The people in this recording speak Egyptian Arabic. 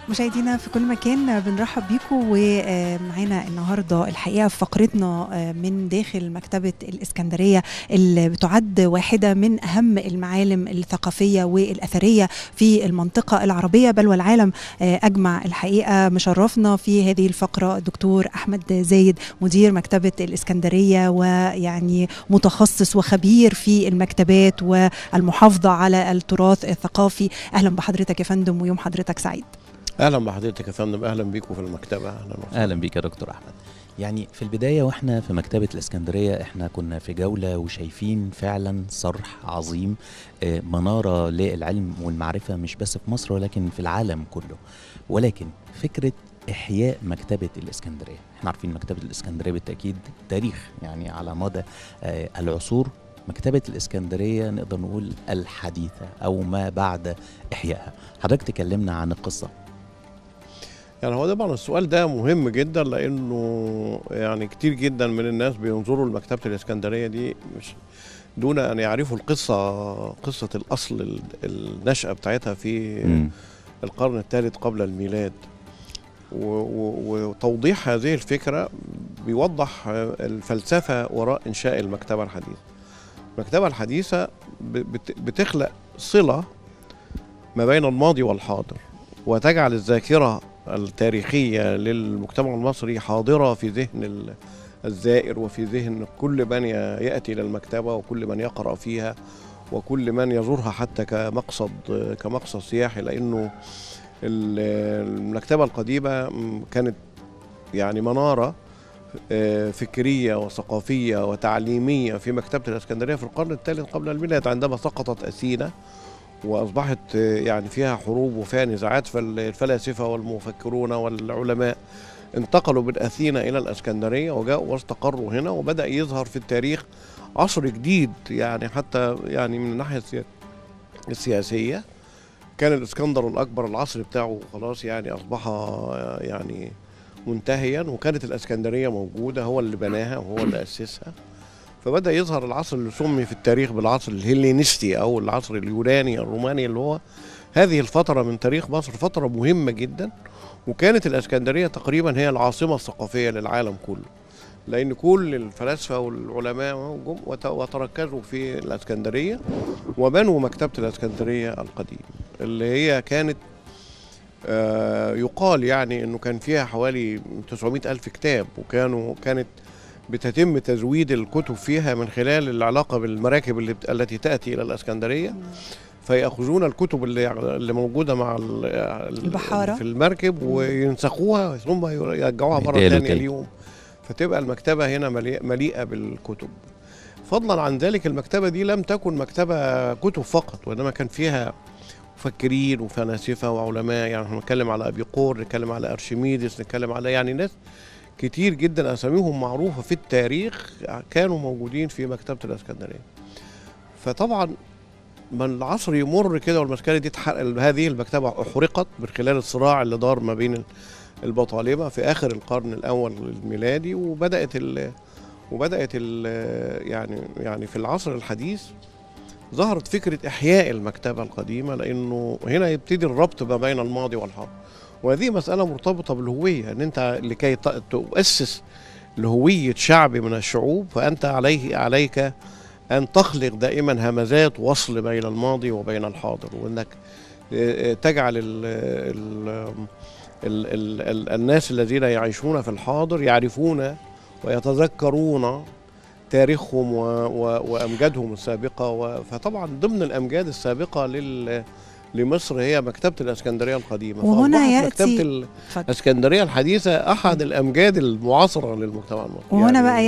مشاهدينا في كل مكان بنرحب بيكم ومعانا النهارده الحقيقه في فقرتنا من داخل مكتبه الاسكندريه اللي بتعد واحده من اهم المعالم الثقافيه والاثريه في المنطقه العربيه بل والعالم اجمع الحقيقه مشرفنا في هذه الفقره الدكتور احمد زايد مدير مكتبه الاسكندريه ويعني متخصص وخبير في المكتبات والمحافظه على التراث الثقافي اهلا بحضرتك يا فندم ويوم حضرتك سعيد اهلا بحضرتك يا فندم اهلا بيكم في المكتبه اهلا وسهلا اهلا بيك يا دكتور احمد يعني في البدايه واحنا في مكتبه الاسكندريه احنا كنا في جوله وشايفين فعلا صرح عظيم مناره للعلم والمعرفه مش بس في مصر ولكن في العالم كله ولكن فكره احياء مكتبه الاسكندريه احنا عارفين مكتبه الاسكندريه بالتاكيد تاريخ يعني على مدى العصور مكتبة الإسكندرية نقدر نقول الحديثة أو ما بعد إحيائها حضرتك تكلمنا عن القصة يعني هو طبعا السؤال ده مهم جدا لانه يعني كتير جدا من الناس بينظروا لمكتبه الاسكندريه دي مش دون ان يعرفوا القصه قصه الاصل النشاه بتاعتها في م. القرن الثالث قبل الميلاد وتوضيح هذه الفكره بيوضح الفلسفه وراء انشاء المكتبه الحديثه المكتبه الحديثه بتخلق صله ما بين الماضي والحاضر وتجعل الذاكره التاريخية للمجتمع المصري حاضرة في ذهن الزائر وفي ذهن كل من يأتي إلى المكتبة وكل من يقرأ فيها وكل من يزورها حتى كمقصد كمقصد سياحي لأنه المكتبة القديمة كانت يعني منارة فكرية وثقافية وتعليمية في مكتبة الإسكندرية في القرن الثالث قبل الميلاد عندما سقطت أثينا واصبحت يعني فيها حروب وفيها نزاعات فالفلاسفه والمفكرون والعلماء انتقلوا من اثينا الى الاسكندريه وجاءوا واستقروا هنا وبدا يظهر في التاريخ عصر جديد يعني حتى يعني من الناحيه السياسيه كان الاسكندر الاكبر العصر بتاعه خلاص يعني اصبح يعني منتهيا وكانت الاسكندريه موجوده هو اللي بناها وهو اللي اسسها فبدا يظهر العصر اللي سمي في التاريخ بالعصر الهلينستي او العصر اليوناني الروماني اللي هو هذه الفتره من تاريخ مصر فتره مهمه جدا وكانت الاسكندريه تقريبا هي العاصمه الثقافيه للعالم كله لان كل الفلاسفه والعلماء جم وتركزوا في الاسكندريه وبنوا مكتبه الاسكندريه القديمه اللي هي كانت آه يقال يعني انه كان فيها حوالي 900 الف كتاب وكانوا كانت بتتم تزويد الكتب فيها من خلال العلاقه بالمراكب اللي التي تاتي الى الاسكندريه فياخذون الكتب اللي اللي موجوده مع البحاره في المركب وينسخوها ثم يرجعوها مره ثانيه اليوم فتبقى المكتبه هنا مليئه بالكتب فضلا عن ذلك المكتبه دي لم تكن مكتبه كتب فقط وانما كان فيها مفكرين وفلاسفه وعلماء يعني نتكلم على ابي قور نتكلم على ارشميدس نتكلم على يعني ناس كتير جدا اساميهم معروفه في التاريخ كانوا موجودين في مكتبه الاسكندريه فطبعا ما العصر يمر كده والمسكنه دي هذه المكتبه احرقت من خلال الصراع اللي دار ما بين البطالمه في اخر القرن الاول الميلادي وبدات ال وبدات ال يعني يعني في العصر الحديث ظهرت فكره احياء المكتبه القديمه لانه هنا يبتدي الربط ما بين الماضي والحاضر وهذه مسألة مرتبطة بالهوية أن أنت لكي تؤسس لهوية شعب من الشعوب فأنت عليه عليك أن تخلق دائما همزات وصل بين الماضي وبين الحاضر وأنك تجعل ال ال ال ال ال الناس الذين يعيشون في الحاضر يعرفون ويتذكرون تاريخهم و و وأمجادهم السابقة فطبعا ضمن الأمجاد السابقة لل لمصر هي مكتبة الإسكندرية القديمة وهنا يأتي مكتبة الإسكندرية الحديثة أحد الأمجاد المعاصرة للمجتمع المصري وهنا يعني بقى